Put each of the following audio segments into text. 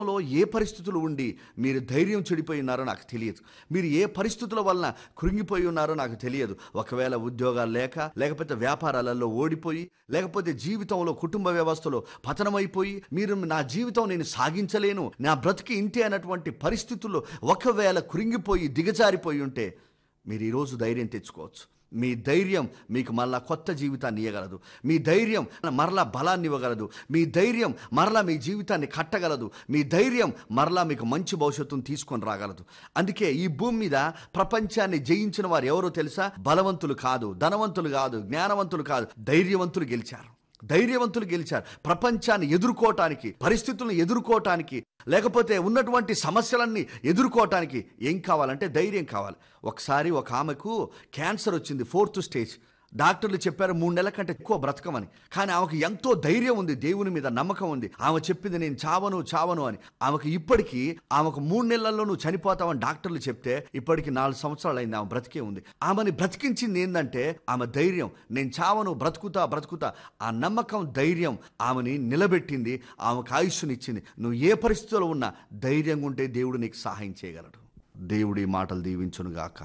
లో ఏ పరిస్థితులు ఉండి మీరు ధైర్యం చెడిపోయి ఉన్నారో నాకు తెలియదు మీరు ఏ పరిస్థితుల వలన కృంగిపోయి ఉన్నారో నాకు తెలియదు ఒకవేళ ఉద్యోగాలు లేక లేకపోతే వ్యాపారాలలో ఓడిపోయి లేకపోతే జీవితంలో కుటుంబ వ్యవస్థలో పతనమైపోయి మీరు నా జీవితం నేను సాగించలేను నా బ్రతికి ఇంతే అన్నటువంటి పరిస్థితుల్లో ఒకవేళ కృంగిపోయి దిగజారిపోయి ఉంటే మీరు ఈరోజు ధైర్యం తెచ్చుకోవచ్చు మీ ధైర్యం మీకు మరలా కొత్త జీవితాన్ని ఇవ్వగలదు మీ ధైర్యం మరలా బలాన్ని ఇవ్వగలదు మీ ధైర్యం మరలా మీ జీవితాన్ని కట్టగలదు మీ ధైర్యం మరలా మీకు మంచి భవిష్యత్తును తీసుకొని రాగలదు అందుకే ఈ భూమి మీద ప్రపంచాన్ని జయించిన వారు ఎవరో తెలుసా బలవంతులు కాదు ధనవంతులు కాదు జ్ఞానవంతులు కాదు ధైర్యవంతులు గెలిచారు ధైర్యవంతులు గెలిచారు ప్రపంచాన్ని ఎదుర్కోవటానికి పరిస్థితులను ఎదుర్కోవటానికి లేకపోతే ఉన్నటువంటి సమస్యలన్నీ ఎదుర్కోవటానికి ఏం కావాలంటే ధైర్యం కావాలి ఒకసారి ఒక ఆమెకు క్యాన్సర్ వచ్చింది ఫోర్త్ స్టేజ్ డాక్టర్లు చెప్పారు మూడు నెలల కంటే ఎక్కువ బ్రతకమని కానీ ఆమెకు ఎంతో ధైర్యం ఉంది దేవుని మీద నమ్మకం ఉంది ఆమె చెప్పింది నేను చావను చావను అని ఆమెకు ఇప్పటికీ ఆమెకు మూడు నెలల్లో నువ్వు చనిపోతావని డాక్టర్లు చెప్తే ఇప్పటికి నాలుగు సంవత్సరాలు అయింది ఆమె బ్రతికే ఉంది ఆమెని బ్రతికించింది ఏంటంటే ఆమె ధైర్యం నేను చావను బ్రతుకుతా బ్రతుకుతా ఆ నమ్మకం ధైర్యం ఆమెని నిలబెట్టింది ఆమెకు ఆయుష్నిచ్చింది నువ్వు ఏ పరిస్థితిలో ఉన్నా ధైర్యంగా ఉంటే దేవుడు నీకు సహాయం చేయగలడు దేవుడి మాటలు దీవించునుగాక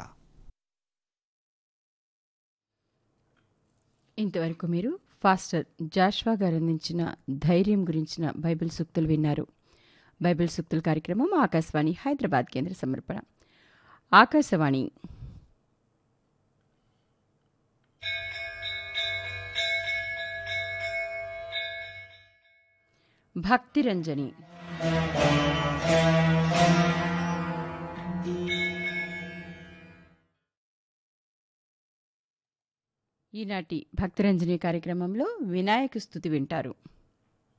ఇంతవరకు మీరు ఫాస్టర్ జాష్వా గారు అందించిన ధైర్యం గురించిన బైబిల్ సూక్తులు విన్నారు బైబిల్ సూక్తుల కార్యక్రమం ఆకాశవాణి హైదరాబాద్ కేంద్ర సమర్పణ ఆకాశవాణి భక్తిరంజని ఈనాటి భక్తిరంజని కార్యక్రమంలో వినాయక స్థుతి వింటారు